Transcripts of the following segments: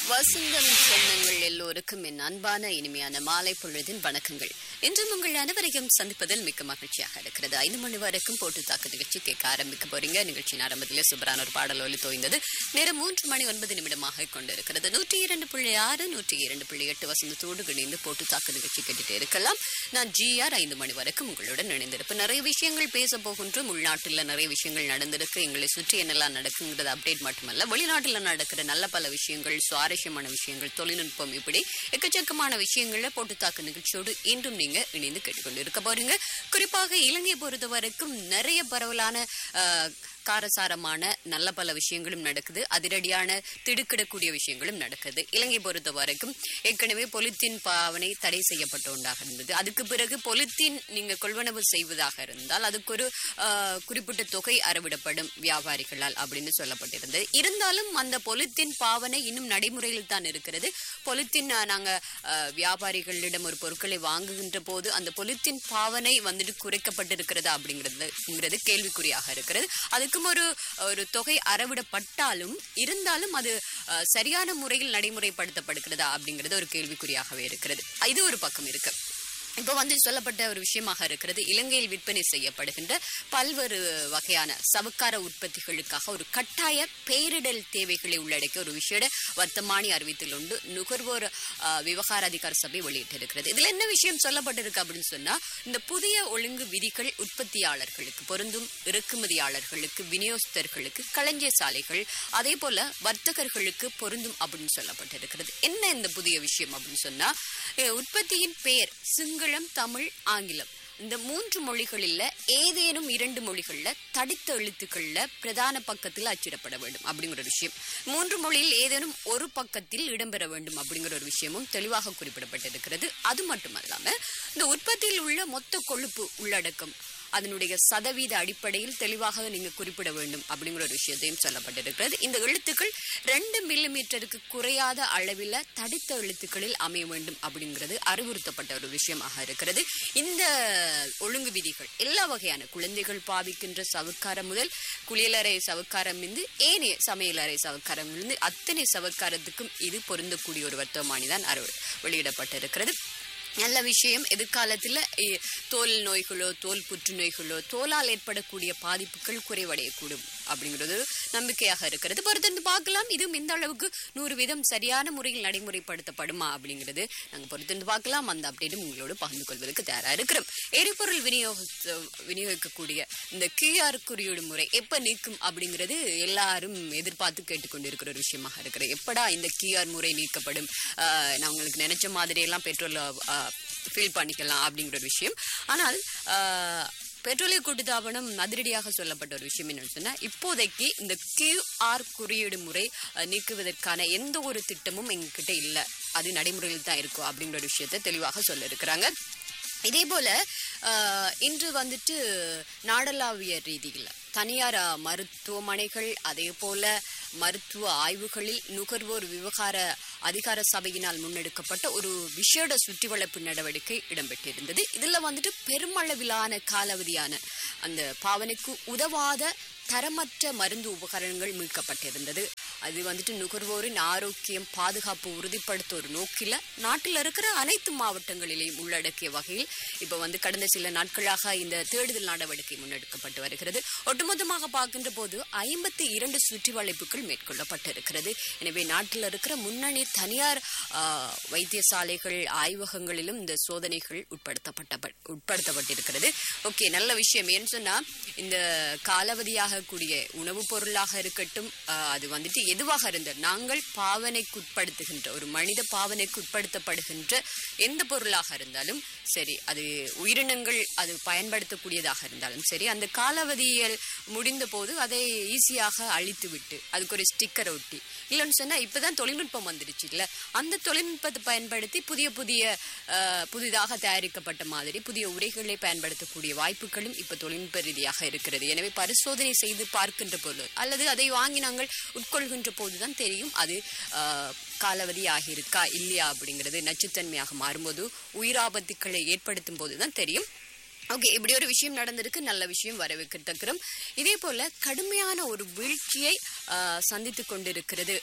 வசந்தம் சொந்தங்கள் எல்லோருக்கும் என் அன்பான இனிமையான மாலை பொழுதின் வணக்கங்கள் இன்றும் உங்கள் அனைவரையும் சந்திப்பதில் மிக்க மகிழ்ச்சியாக இருக்கிறது ஐந்து மணி வரைக்கும் போட்டு தாக்கு நிகழ்ச்சி கேட்க ஆரம்பிக்க போறீங்க நிகழ்ச்சியின் ஆரம்பத்திலே சூப்பரான ஒரு பாடல் ஒலி தோய்ந்தது நேரம் மூன்று மணி ஒன்பது நிமிடமாக கொண்டிருக்கிறது நூற்றி இரண்டு புள்ளி ஆறு நூற்றி இரண்டு புள்ளி எட்டு வசந்தத்தோடு இணைந்து போட்டு தாக்கு நிகழ்ச்சி கேட்டுட்டே இருக்கலாம் நான் ஜிஆர் ஐந்து மணி வரைக்கும் உங்களுடன் இணைந்திருப்பேன் நிறைய விஷயங்கள் பேச போகின்றோம் உள்நாட்டில் நிறைய விஷயங்கள் நடந்திருக்கு எங்களை சுற்றி என்னெல்லாம் நடக்குங்கிறது அப்டேட் மட்டுமல்ல வெளிநாட்டில் நடக்கிற நல்ல பல விஷயங்கள் சுவாரஸ்யமான விஷயங்கள் தொழில்நுட்பம் இப்படி எக்கச்சக்கமான விஷயங்கள்ல போட்டுத்தாக்கு நிகழ்ச்சியோடு இன்றும் நீங்க இணைந்து கேட்டுக்கொண்டு இருக்க போறீங்க குறிப்பாக இலங்கையை பொறுத்த வரைக்கும் நிறைய பரவலான ஆஹ், காரசாரமான நல்ல பல விஷயங்களும் நடக்குது அதிரடியான திடுக்கிடக்கூடிய விஷயங்களும் நடக்குது இலங்கை பொறுத்த வரைக்கும் ஏற்கனவே பொலித்தீன் பாவனை தடை செய்யப்பட்ட ஒன்றாக இருந்தது அதுக்கு பிறகு பொலித்தீன் நீங்க கொள்வனவு செய்வதாக இருந்தால் அதுக்கு ஒரு ஆஹ், குறிப்பிட்ட தொகை அறவிடப்படும் வியாபாரிகளால் அப்படின்னு சொல்லப்பட்டிருந்தது இருந்தாலும் அந்த பொலித்தீன் பாவனை இன்னும் நடைமுறையில் தான் இருக்கிறது பொலித்தீன் ஆஹ், நாங்க ஆஹ், வியாபாரிகளிடம் ஒரு பொருட்களை வாங்குகின்ற போது அந்த பொலித்தீன் பாவனை வந்துட்டு குறைக்கப்பட்டிருக்கிறதா அப்படிங்கிறது கேள்விக்குறியாக இருக்கிறது அதுக்கும் ஒரு ஒரு தொகை அறவிடப்பட்டாலும் இருந்தாலும் அது ஆஹ், சரியான முறையில் நடைமுறைப்படுத்தப்படுகிறதா அப்படிங்கிறது ஒரு கேள்விக்குறியாகவே இருக்கிறது இது ஒரு பக்கம் இருக்கு இப்போ வந்து சொல்லப்பட்ட ஒரு விஷயமாக இருக்கிறது இலங்கையில் விற்பனை செய்யப்படுகின்ற பல்வேறு வகையான சவுக்கார உற்பத்திகளுக்காக ஒரு கட்டாய பேரிடல் தேவைகளை உள்ளடக்கிய ஒரு விஷய வர்த்தமானி அறிவித்தில் உண்டு நுகர்வோர் ஆஹ், விவகார அதிகார சபை வெளியிட்டிருக்கிறது இதுல என்ன விஷயம் சொல்லப்பட்டிருக்கு அப்படின்னு சொன்னா இந்த புதிய ஒழுங்கு விதிகள் உற்பத்தியாளர்களுக்கு பொருந்தும் இறக்குமதியாளர்களுக்கு விநியோகஸ்தர்களுக்கு களஞ்சிய சாலைகள் அதே போல வர்த்தகர்களுக்கு பொருந்தும் அப்படின்னு சொல்லப்பட்டிருக்கிறது என்ன இந்த புதிய விஷயம் அப்படின்னு சொன்னா அஹ், உற்பத்தியின் பெயர் சிங்களம் தமிழ் ஆங்கிலம் இந்த மூன்று மொழிகளில் ஏதேனும் இரண்டு மொழிகள்ல தடித்த எழுத்துக்கள்ல பிரதான பக்கத்தில் அச்சிடப்பட வேண்டும் அப்படிங்கிற ஒரு விஷயம் மூன்று மொழியில் ஏதேனும் ஒரு பக்கத்தில் இடம்பெற வேண்டும் அப்படிங்கிற ஒரு விஷயமும் தெளிவாக குறிப்பிடப்பட்டிருக்கிறது அது மட்டுமல்லாம இந்த உற்பத்தியில் உள்ள மொத்த கொழுப்பு உள்ளடக்கம் அதனுடைய சதவீத அடிப்படையில் தெளிவாக நீங்க குறிப்பிட வேண்டும் அப்படிங்கிற ஒரு விஷயத்தையும் சொல்லப்பட்டிருக்கிறது இந்த எழுத்துக்கள் ரெண்டு மில்லிமீட்டருக்கு குறையாத அளவில் தடித்த எழுத்துக்களில் அமைய வேண்டும் அப்படிங்கிறது அறிவுறுத்தப்பட்ட ஒரு விஷயமாக இருக்கிறது இந்த ஒழுங்கு விதிகள் எல்லா வகையான குழந்தைகள் பாவிக்கின்ற சவுக்காரம் முதல் குளியலறை சவுக்காரம் இருந்து ஏனைய சமையலறை சவுக்காரம் இருந்து அத்தனை சவுக்காரத்துக்கும் இது பொருந்தக்கூடிய ஒரு வர்த்தமானி தான் அறிவு வெளியிடப்பட்டிருக்கிறது நல்ல விஷயம் எதிர்காலத்தில் இ- தோல் நோய்களோ தோல் புற்றுநோய்களோ தோலால் ஏற்படக்கூடிய பாதிப்புகள் குறைவடையக்கூடும் அப்படிங்கிறது நம்பிக்கையாக இருக்கிறது பொறுத்திருந்து பார்க்கலாம் இதுவும் இந்த அளவுக்கு நூறு வீதம் சரியான முறையில் நடைமுறைப்படுத்தப்படுமா அப்படிங்கிறது நாங்கள் பொறுத்திருந்து பார்க்கலாம் அந்த அப்டேட்டும் உங்களோடு பகிர்ந்து கொள்வதற்கு தயாரா இருக்கிறோம் எரிபொருள் விநியோக விநியோகிக்கக்கூடிய இந்த கியூஆர் குறியீடு முறை எப்ப நீக்கும் அப்படிங்கிறது எல்லாரும் எதிர்பார்த்து கேட்டுக்கொண்டிருக்கிற ஒரு விஷயமாக இருக்கிறது எப்படா இந்த கியூஆர் முறை நீக்கப்படும் ஆஹ் நான் உங்களுக்கு நினைச்ச மாதிரி எல்லாம் பெட்ரோல் ஃபில் பண்ணிக்கலாம் அப்படிங்கிற ஒரு விஷயம் ஆனால் ஆஹ் பெட்ரோலிய கூட்டுத்தாபனம் அதிரடியாக சொல்லப்பட்ட ஒரு விஷயம் என்னன்னு சொன்னா இப்போதைக்கு இந்த கியூஆர் குறியீடு முறை அஹ், நீக்குவதற்கான எந்த ஒரு திட்டமும் எங்ககிட்ட இல்லை அது நடைமுறையில் தான் இருக்கும் அப்படிங்கிற ஒரு விஷயத்தை தெளிவாக சொல்ல இருக்கிறாங்க இதே போல ஆஹ், இன்று வந்துட்டு நாடளாவிய ரீதியில் தனியார் ஆஹ், மருத்துவமனைகள் அதே போல மருத்துவ ஆய்வுகளில் நுகர்வோர் விவகார அதிகார சபையினால் முன்னெடுக்கப்பட்ட ஒரு விசேட சுற்றி வளைப்பு நடவடிக்கை இடம்பெற்றிருந்தது இதுல வந்துட்டு பெருமளவிலான காலாவதியான அந்த பாவனைக்கு உதவாத தரமற்ற மருந்து உபகரணங்கள் மீட்கப்பட்டிருந்தது அது வந்துட்டு நுகர்வோரின் ஆரோக்கியம் பாதுகாப்பு உறுதிப்படுத்த ஒரு நோக்கில நாட்டில் இருக்கிற அனைத்து மாவட்டங்களிலேயும் உள்ளடக்கிய வகையில் இப்ப வந்து கடந்த சில நாட்களாக இந்த தேடுதல் நடவடிக்கை முன்னெடுக்கப்பட்டு வருகிறது ஒட்டுமொத்தமாக பார்க்கின்ற போது ஐம்பத்தி இரண்டு சுற்றி வளைப்புகள் மேற்கொள்ளப்பட்டிருக்கிறது எனவே நாட்டில் இருக்கிற முன்னணி தனியார் ஆ, வைத்தியசாலைகள் ஆய்வகங்களிலும் இந்த சோதனைகள் உட்படுத்தப்பட்ட உட்படுத்தப்பட்டிருக்கிறது ஓகே நல்ல விஷயம் ஏன்னு சொன்னா இந்த காலாவதியாக கூடிய உணவுப் பொருளாக இருக்கட்டும் ஆஹ், அது வந்துட்டு எதுவாக இருந்த நாங்கள் பாவனைக்கு உட்படுத்துகின்ற ஒரு மனித பாவனைக்கு உட்படுத்தப்படுகின்ற எந்த பொருளாக இருந்தாலும் சரி அது உயிரினங்கள் அது பயன்படுத்தக்கூடியதாக இருந்தாலும் சரி அந்த காலாவதியில் முடிந்த போது அதை ஈஸியாக அழித்து விட்டு அதுக்கு ஒரு ஸ்டிக்கர் ஒட்டி இல்லைன்னு சொன்னா இப்பதான் தொழில்நுட்பம் வந்துருச்சு இல்ல அந்த தொழில்நுட்பத்தை பயன்படுத்தி புதிய புதிய ஆஹ், புதிதாக தயாரிக்கப்பட்ட மாதிரி புதிய உரைகளை பயன்படுத்தக்கூடிய வாய்ப்புகளும் இப்ப தொழில்நுட்ப ரீதியாக இருக்கிறது எனவே பரிசோதனை செய்து பார்க்கின்ற போது அல்லது அதை வாங்கி நாங்கள் உட்கொள்கின்ற போதுதான் தெரியும் அது ஆஹ், காலாவதி ஆகியிருக்கா இல்லையா அப்படிங்கிறது நச்சுத்தன்மையாக மாறும்போது உயிராபத்துக்களை ஏற்படுத்தும் போதுதான் தெரியும் ஓகே இப்படி ஒரு விஷயம் நடந்திருக்கு நல்ல விஷயம் வரவேற்கத்தக்கிறோம் இதே போல கடுமையான ஒரு வீழ்ச்சியை சந்தித்து கொண்டிருக்கிறது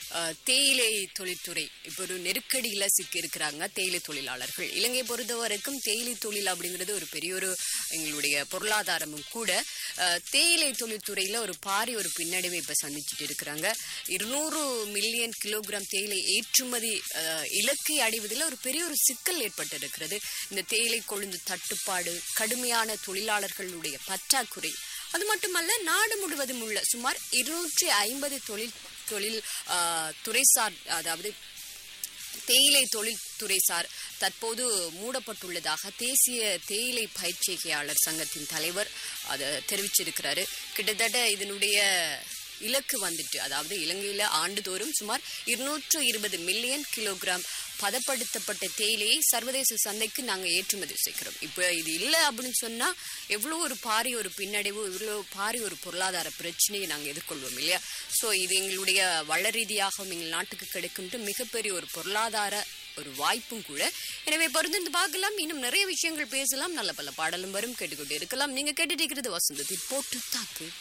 அஹ், தேயிலை தொழில்துறை இப்போ ஒரு நெருக்கடியில சிக்கி இருக்கிறாங்க தேயிலை தொழிலாளர்கள் இலங்கை பொறுத்த வரைக்கும் தேயிலை தொழில் அப்படிங்கிறது ஒரு பெரிய ஒரு எங்களுடைய பொருளாதாரமும் கூட அஹ், தேயிலை தொழில்துறையில ஒரு பாரி ஒரு பின்னடைவை இப்ப சந்திச்சுட்டு இருக்கிறாங்க இருநூறு மில்லியன் கிலோகிராம் தேயிலை ஏற்றுமதி அஹ், இலக்கை அடைவதில் ஒரு பெரிய ஒரு சிக்கல் ஏற்பட்டிருக்கிறது இந்த தேயிலை கொழுந்து தட்டுப்பாடு கடுமையான தொழிலாளர்களுடைய பற்றாக்குறை அது மட்டுமல்ல நாடு முழுவதும் உள்ள சுமார் இருநூற்றி ஐம்பது தொழில் தொழில் ஆஹ், துறைசார் அதாவது தேயிலை தொழில்துறை சார் தற்போது மூடப்பட்டுள்ளதாக தேசிய தேயிலை பயிற்சிகையாளர் சங்கத்தின் தலைவர் அதை தெரிவிச்சிருக்கிறாரு கிட்டத்தட்ட இதனுடைய இலக்கு வந்துட்டு அதாவது இலங்கையில ஆண்டுதோறும் சுமார் இருநூற்று இருபது மில்லியன் கிலோகிராம் பதப்படுத்தப்பட்ட தேயிலையை சர்வதேச சந்தைக்கு நாங்க ஏற்றுமதி செய்கிறோம் இப்போ இது இல்லை அப்படின்னு சொன்னா எவ்வளோ ஒரு பாரி ஒரு பின்னடைவு இவ்வளோ பாரி ஒரு பொருளாதார பிரச்சனையை நாங்க எதிர்கொள்வோம் இல்லையா ஸோ இது எங்களுடைய வள ரீதியாகவும் எங்கள் நாட்டுக்கு கிடைக்கின்ற மிகப்பெரிய ஒரு பொருளாதார ஒரு வாய்ப்பும் கூட எனவே பொருந்து பார்க்கலாம் இன்னும் நிறைய விஷயங்கள் பேசலாம் நல்ல பல பாடலும் வரும் கேட்டுக்கொண்டு இருக்கலாம் நீங்க கேட்டுட்டு இருக்கிறது வசந்தத்தில் போட்டு தாக்கு